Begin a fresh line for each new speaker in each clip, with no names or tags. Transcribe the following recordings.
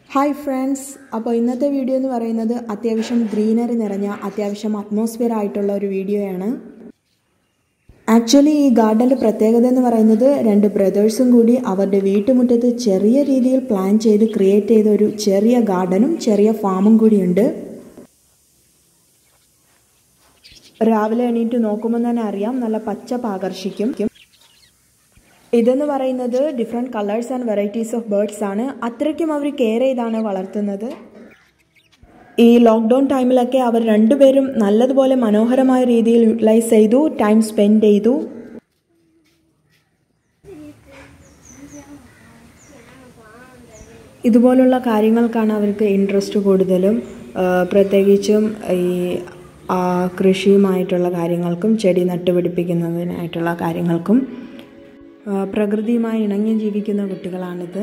hi friends അപ്പോൾ ഇന്നത്തെ video എന്ന് പറയുന്നത് അത്യാവശ്യം ഗ്രീനറി നിറഞ്ഞ അത്യാവശ്യം അറ്റ്മോസ്ഫിയർ ആയിട്ടുള്ള ഒരു വീഡിയോയാണ് ആക്ച്വലി ഈ ഗാർഡൻ്റെ പ്രത്യേകത എന്ന് പറയുന്നത് രണ്ട് ബ്രദേഴ്സും കൂടി അവരുടെ വീട്ടുമുറ്റത്ത് ചെറിയ രീതിയിൽ പ്ലാൻ ചെയ്ത് ക്രിയേറ്റ് ചെയ്ത ഒരു ചെറിയ ഗാർഡനും ചെറിയ ഫാമും കൂടിയുണ്ട് രാവിലെ എണീറ്റ് നോക്കുമ്പോൾ തന്നെ അറിയാം നല്ല പച്ചപ്പ് ആകർഷിക്കും ഇതെന്ന് പറയുന്നത് different colours and varieties of birds ആണ് അത്രയ്ക്കും അവർ കെയർ ചെയ്താണ് വളർത്തുന്നത് ഈ ലോക്ക്ഡൗൺ ടൈമിലൊക്കെ അവർ രണ്ടുപേരും നല്ലതുപോലെ മനോഹരമായ രീതിയിൽ യൂട്ടിലൈസ് ചെയ്തു ടൈം സ്പെൻഡ് ചെയ്തു ഇതുപോലുള്ള കാര്യങ്ങൾക്കാണ് അവർക്ക് ഇൻട്രസ്റ്റ് കൂടുതലും പ്രത്യേകിച്ചും ഈ കൃഷിയുമായിട്ടുള്ള കാര്യങ്ങൾക്കും ചെടി നട്ടുപിടിപ്പിക്കുന്നതിനായിട്ടുള്ള കാര്യങ്ങൾക്കും പ്രകൃതിയുമായി ഇണങ്ങി ജീവിക്കുന്ന കുട്ടികളാണിത്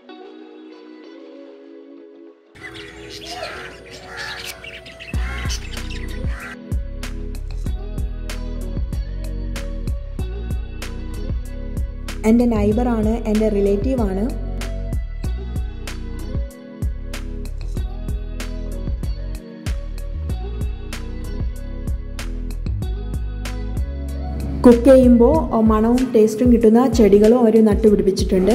എൻ്റെ നൈബറാണ് എൻ്റെ റിലേറ്റീവാണ് കുക്ക് ചെയ്യുമ്പോൾ മണവും ടേസ്റ്റും കിട്ടുന്ന ചെടികളും അവർ നട്ടുപിടിപ്പിച്ചിട്ടുണ്ട്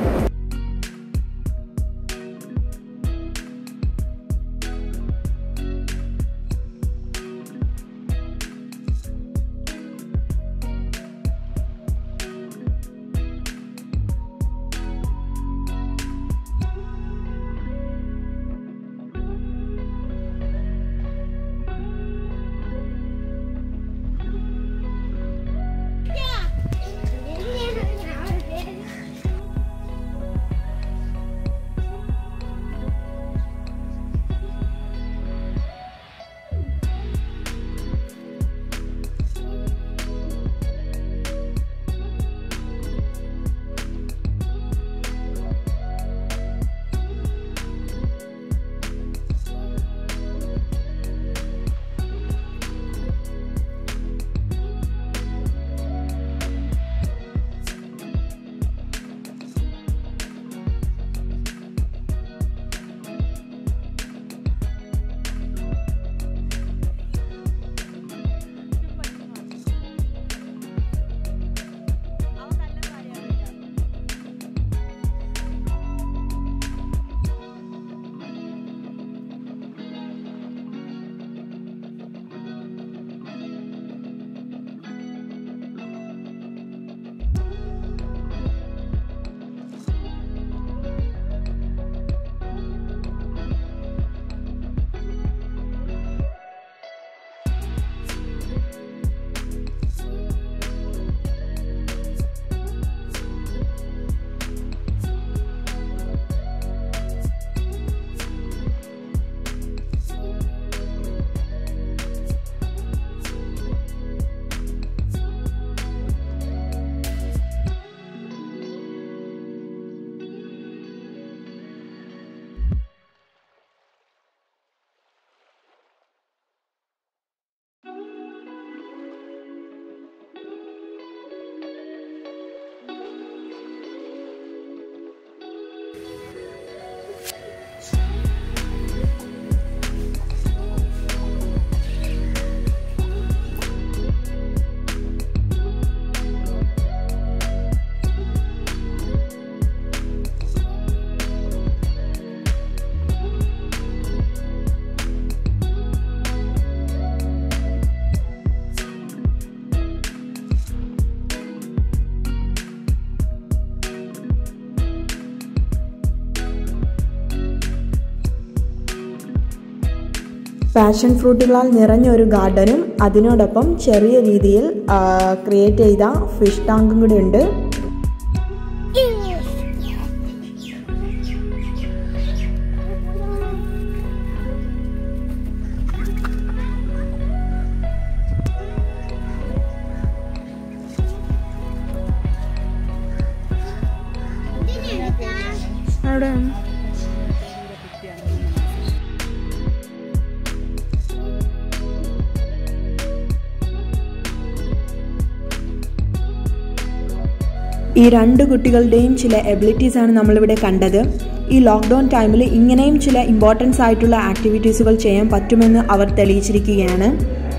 പാഷൻ ഫ്രൂട്ടുകളാൽ നിറഞ്ഞ ഒരു ഗാർഡനും അതിനോടൊപ്പം ചെറിയ രീതിയിൽ ക്രിയേറ്റ് ചെയ്ത ഫിഷ് ടാങ്കും കൂടെ ഉണ്ട് അവിടെ ഈ രണ്ട് കുട്ടികളുടെയും ചില എബിലിറ്റീസ് ആണ് നമ്മളിവിടെ കണ്ടത് ഈ ലോക്ക്ഡൗൺ ടൈമിൽ ഇങ്ങനെയും ചില ഇമ്പോർട്ടൻസ് ആയിട്ടുള്ള ആക്ടിവിറ്റീസുകൾ ചെയ്യാൻ പറ്റുമെന്ന് അവർ തെളിയിച്ചിരിക്കുകയാണ്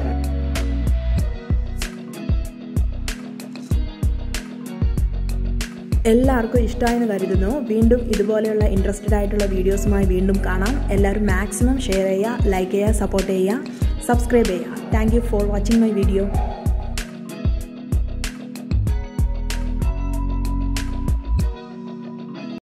എല്ലാവർക്കും ഇഷ്ടമായെന്ന് കരുതുന്നു വീണ്ടും ഇതുപോലെയുള്ള ഇൻട്രസ്റ്റഡ് ആയിട്ടുള്ള വീഡിയോസുമായി വീണ്ടും കാണാം എല്ലാവരും മാക്സിമം ഷെയർ ചെയ്യുക ലൈക്ക് ചെയ്യുക സപ്പോർട്ട് ചെയ്യുക സബ്സ്ക്രൈബ് ചെയ്യുക thank you for watching my video